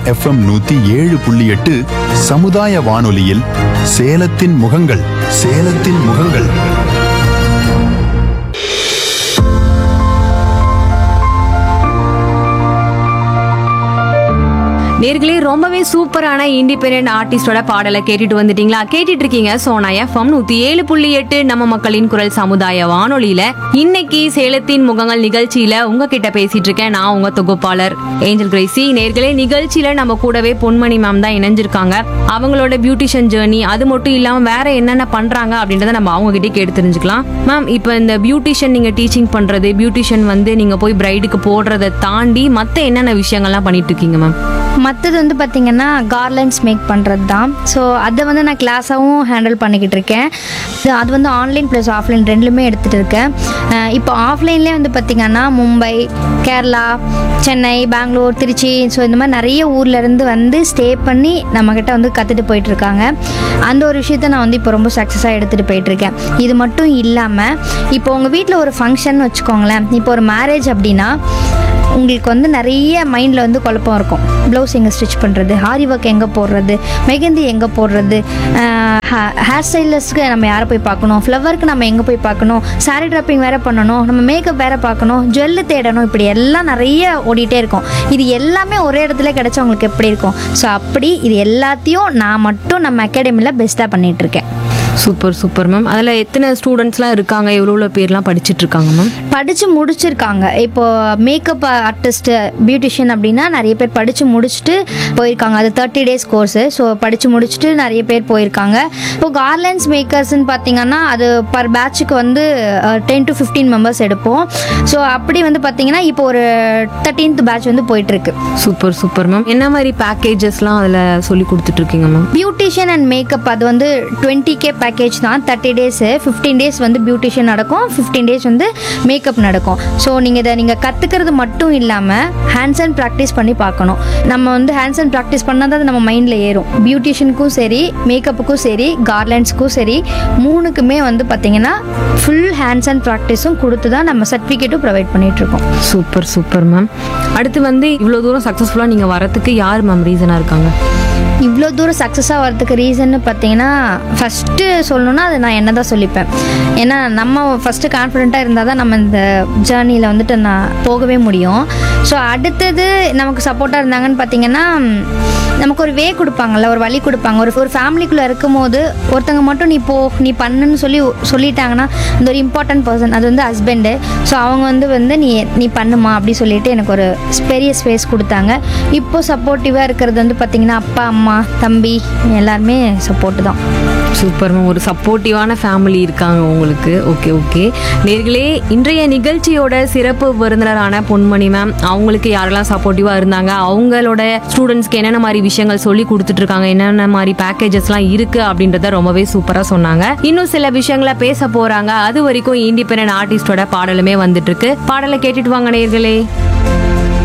FM நூத்தி ஏழு புள்ளி எட்டு சமுதாய வானொலியில் சேலத்தின் முகங்கள் சேலத்தின் முகங்கள் நேர்களே ரொம்பவே சூப்பரான இண்டிபெண்டன்ட் ஆர்டிஸ்டோட பாடலை கேட்டுட்டு வந்துட்டீங்களா கேட்டுட்டு இருக்கீங்க சோனா எஃப்எம் நூத்தி ஏழு புள்ளி எட்டு நம்ம மக்களின் குரல் சமுதாய வானொலியில இன்னைக்கு சேலத்தின் முகங்கள் நிகழ்ச்சியில உங்ககிட்ட பேசிட்டு இருக்கேன் நான் உங்க தொகுப்பாளர் ஏஞ்சல் கிரேசி நேர்களே நிகழ்ச்சியில நம்ம கூடவே பொன்மணி மேம் தான் இணைஞ்சிருக்காங்க அவங்களோட பியூட்டிஷியன் ஜேர்னி அது மட்டும் இல்லாம வேற என்னென்ன பண்றாங்க அப்படின்றத நம்ம அவங்க கிட்டே கேட்டு தெரிஞ்சுக்கலாம் மேம் இப்போ இந்த பியூட்டிஷியன் நீங்க டீச்சிங் பண்றது பியூட்டிஷியன் வந்து நீங்க போய் பிரைடுக்கு போடுறதை தாண்டி மத்த என்னென்ன விஷயங்கள்லாம் பண்ணிட்டு இருக்கீங்க மேம் மற்றது வந்து பார்த்திங்கன்னா கார்லண்ட்ஸ் மேக் பண்ணுறது தான் ஸோ அதை வந்து நான் கிளாஸாகவும் ஹேண்டில் பண்ணிக்கிட்டு இருக்கேன் இது- அது வந்து ஆன்லைன் ப்ளஸ் ஆஃப்லைன் ரெண்டுலுமே எடுத்துகிட்டு இருக்கேன் அஹ் இப்போ ஆஃப்லைன்லேயே வந்து பார்த்திங்கன்னா மும்பை கேரளா சென்னை பெங்களூர் திருச்சி ஸோ இந்த மாதிரி நிறைய ஊர்ல இருந்து வந்து ஸ்டே பண்ணி நம்மக்கிட்ட வந்து கற்றுட்டு போயிட்டுருக்காங்க அந்த ஒரு விஷயத்த நான் வந்து இப்போ ரொம்ப சக்ஸஸாக எடுத்துகிட்டு போயிட்டுருக்கேன் இது மட்டும் இல்லாமல் இப்போ உங்கள் வீட்டில் ஒரு ஃபங்க்ஷன் வச்சுக்கோங்களேன் இப்போ ஒரு மேரேஜ் அப்படின்னா உங்களுக்கு வந்து நிறைய மைண்டில் வந்து குழப்பம் இருக்கும் ப்ளவுஸ் எங்கே ஸ்டிச் பண்ணுறது ஹாரி ஒர்க் எங்கே போடுறது மெகந்தி எங்கே போடுறது ஹேர் ஸ்டைலர்ஸ்க்கு நம்ம யாரை போய் பார்க்கணும் ஃப்ளவருக்கு நம்ம எங்கே போய் பார்க்கணும் சாரி ட்ராப்பிங் வேறு பண்ணணும் நம்ம மேக்கப் வேறு பார்க்கணும் ஜுவல்லு தேடணும் இப்படி எல்லாம் நிறைய ஓடிட்டே இருக்கும் இது எல்லாமே ஒரே இடத்துல கிடைச்சா உங்களுக்கு எப்படி இருக்கும் ஸோ அப்படி இது எல்லாத்தையும் நான் மட்டும் நம்ம அகாடமியில் பெஸ்ட்டாக பண்ணிகிட்ருக்கேன் சூப்பர் சூப்பர் மேம் அதில் எத்தனை ஸ்டூடெண்ட்ஸ்லாம் இருக்காங்க எவ்வளோ எவ்வளோ பேர்லாம் படிச்சிட்டு இருக்காங்க மேம் படித்து முடிச்சிருக்காங்க இப்போ மேக்கப் ஆர்டிஸ்ட்டு பியூட்டிஷியன் அப்படின்னா நிறைய பேர் படித்து முடிச்சுட்டு போயிருக்காங்க அது தேர்ட்டி டேஸ் கோர்ஸு ஸோ படித்து முடிச்சுட்டு நிறைய பேர் போயிருக்காங்க இப்போ கார்லண்ட்ஸ் மேக்கர்ஸ்னு பார்த்தீங்கன்னா அது பர் பேட்சுக்கு வந்து டென் டு ஃபிஃப்டீன் மெம்பர்ஸ் எடுப்போம் ஸோ அப்படி வந்து பார்த்தீங்கன்னா இப்போ ஒரு தேர்ட்டீன்த் பேட்ச் வந்து போயிட்டுருக்கு சூப்பர் சூப்பர் மேம் என்ன மாதிரி பேக்கேஜஸ்லாம் அதில் சொல்லி கொடுத்துட்டு இருக்கீங்க மேம் பியூட்டிஷியன் அண்ட் மேக்கப் அது வந்து டுவெண்ட்டி கே பேக்கேஜ் தான் தேர்ட்டி டேஸு ஃபிஃப்டீன் டேஸ் வந்து பியூட்டிஷியன் நடக்கும் ஃபிஃப்டீன் டேஸ் வந்து மேக்கப் நடக்கும் ஸோ நீங்கள் இதை நீங்கள் கற்றுக்கிறது மட்டும் இல்லாமல் ஹேண்ட்ஸ் அண்ட் ப்ராக்டிஸ் பண்ணி பார்க்கணும் நம்ம வந்து ஹேண்ட்ஸ் அண்ட் ப்ராக்டிஸ் பண்ணால் தான் அது நம்ம மைண்டில் ஏறும் பியூட்டிஷியனுக்கும் சரி மேக்கப்புக்கும் சரி கார்லண்ட்ஸ்க்கும் சரி மூணுக்குமே வந்து பார்த்தீங்கன்னா ஃபுல் ஹேண்ட்ஸ் அண்ட் ப்ராக்டிஸும் கொடுத்து தான் நம்ம சர்டிஃபிகேட்டும் ப்ரொவைட் பண்ணிகிட்ருக்கோம் சூப்பர் சூப்பர் மேம் அடுத்து வந்து இவ்வளோ தூரம் சக்ஸஸ்ஃபுல்லாக நீங்கள் வரதுக்கு யார் மேம் ரீசனாக இருக்காங்க இவ்வளோ தூரம் சக்ஸஸாக வரதுக்கு ரீசன்னு பார்த்தீங்கன்னா ஃபஸ்ட்டு சொல்லணும்னா அது நான் என்ன தான் சொல்லிப்பேன் ஏன்னா நம்ம ஃபஸ்ட்டு கான்ஃபிடென்ட்டாக இருந்தால் தான் நம்ம இந்த ஜேர்னியில் வந்துட்டு நான் போகவே முடியும் ஸோ அடுத்தது நமக்கு சப்போர்ட்டாக இருந்தாங்கன்னு பார்த்தீங்கன்னா நமக்கு ஒரு வே கொடுப்பாங்கல்ல ஒரு வழி கொடுப்பாங்க ஒரு ஒரு ஃபேமிலிக்குள்ளே இருக்கும்போது ஒருத்தங்க மட்டும் நீ போ நீ பண்ணுன்னு சொல்லி சொல்லிட்டாங்கன்னா அந்த ஒரு இம்பார்ட்டன்ட் பர்சன் அது வந்து ஹஸ்பண்டு ஸோ அவங்க வந்து வந்து நீ நீ பண்ணுமா அப்படி சொல்லிட்டு எனக்கு ஒரு பெரிய ஸ்பேஸ் கொடுத்தாங்க இப்போ சப்போர்ட்டிவாக இருக்கிறது வந்து பார்த்திங்கன்னா அப்பா அம்மா தம்பி எல்லாருமே சப்போர்ட்டு தான் சூப்பர் மேம் ஒரு சப்போர்ட்டிவான ஃபேமிலி இருக்காங்க உங்களுக்கு ஓகே ஓகே நேர்களே இன்றைய நிகழ்ச்சியோட சிறப்பு விருந்தினரான பொன்மணி மேம் அவங்களுக்கு யாரெல்லாம் சப்போர்ட்டிவாக இருந்தாங்க அவங்களோட ஸ்டூடெண்ட்ஸ்க்கு என்னென்ன மாதிரி விஷயங்கள் சொல்லி கொடுத்துட்டு இருக்காங்க என்னென்ன மாதிரி பேக்கேஜஸ்லாம் இருக்கு அப்படின்றத ரொம்பவே சூப்பராக சொன்னாங்க இன்னும் சில விஷயங்களை பேச போறாங்க அது வரைக்கும் இண்டிபெண்டன்ட் ஆர்டிஸ்டோட பாடலுமே வந்துட்டு இருக்கு பாடலை கேட்டுட்டு வாங்க நேர்களே